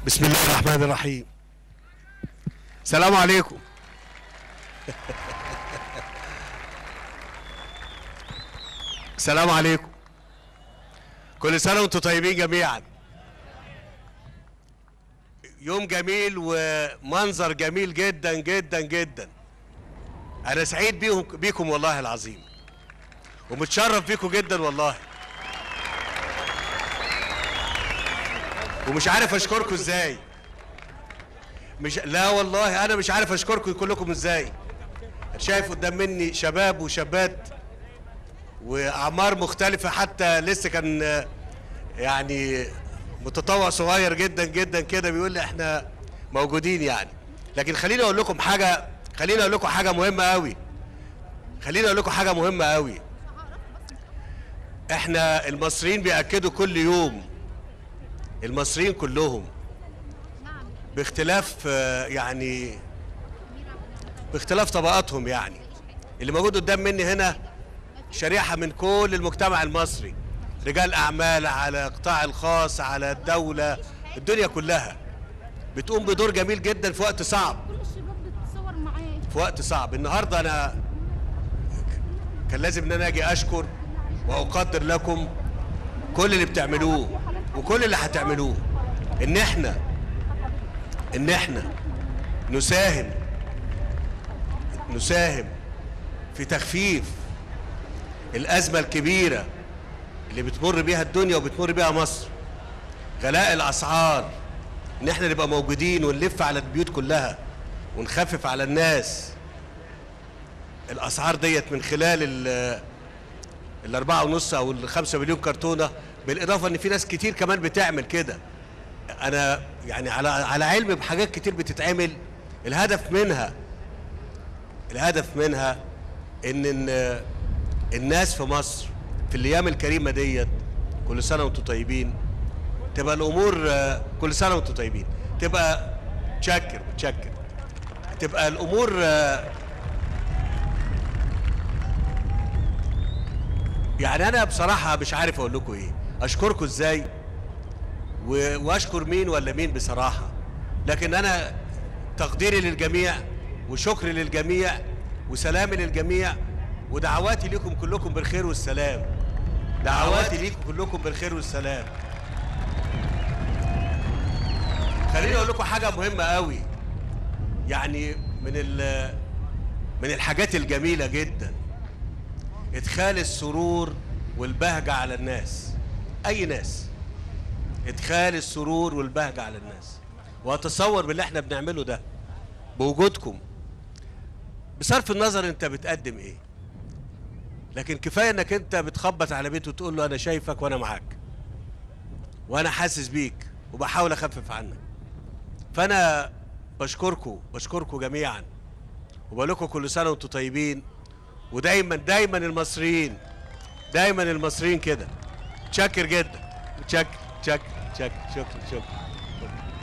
بسم الله الرحمن الرحيم السلام عليكم السلام عليكم كل سنة وانتم طيبين جميعا يوم جميل ومنظر جميل جدا جدا جدا انا سعيد بيهم بيكم والله العظيم ومتشرف بيكم جدا والله ومش عارف اشكركم ازاي مش لا والله انا مش عارف اشكركم كلكم ازاي شايف قدام مني شباب وشابات واعمار مختلفه حتى لسه كان آه، يعني متطوع صغير جدا جدا كده بيقول لي احنا موجودين يعني لكن خليني اقول لكم حاجه خليني اقول لكم حاجه مهمه قوي خليني اقول لكم حاجه مهمه قوي احنا المصريين بياكدوا كل يوم المصريين كلهم باختلاف آه، يعني باختلاف طبقاتهم يعني اللي موجود قدام مني هنا شريحة من كل المجتمع المصري رجال أعمال على القطاع الخاص على الدولة الدنيا كلها بتقوم بدور جميل جدا في وقت صعب كل الشباب بتتصور معاه في وقت صعب النهارده انا كان لازم ان انا اجي اشكر واقدر لكم كل اللي بتعملوه وكل اللي هتعملوه ان احنا ان احنا نساهم نساهم في تخفيف الازمه الكبيره اللي بتمر بيها الدنيا وبتمر بيها مصر غلاء الاسعار ان احنا نبقى موجودين ونلف على البيوت كلها ونخفف على الناس الاسعار ديت من خلال ال الأربعة ونص أو الخمسة مليون كرتونة بالإضافة إن في ناس كتير كمان بتعمل كده أنا يعني على على علم بحاجات كتير بتتعمل الهدف منها الهدف منها إن إن الناس في مصر في الأيام الكريمة ديت كل سنة وأنتم طيبين تبقى الأمور آه، كل سنة وأنتم طيبين تبقى تشكر تشكر تبقى الأمور آه، يعني انا بصراحه مش عارف اقول لكم ايه اشكركم ازاي و- واشكر مين ولا مين بصراحه لكن انا تقديري للجميع وشكري للجميع وسلامي للجميع ودعواتي لكم كلكم بالخير والسلام دعواتي لكم كلكم بالخير والسلام خليني اقول لكم حاجه مهمه قوي يعني من ال- من الحاجات الجميله جدا ادخال السرور والبهجة على الناس اي ناس ادخال السرور والبهجة على الناس واتصور باللي احنا بنعمله ده بوجودكم بصرف النظر انت بتقدم ايه لكن كفاية انك انت بتخبط على بيته وتقول له انا شايفك وانا معاك وانا حاسس بيك وبحاول اخفف عنك فانا بشكركم بشكركم جميعا وبقول لكم كل سنة وانتم طيبين ودايما دايما المصريين دايما المصريين كده تشكر جدا تشكر تشكر تشكر شكرا شكرا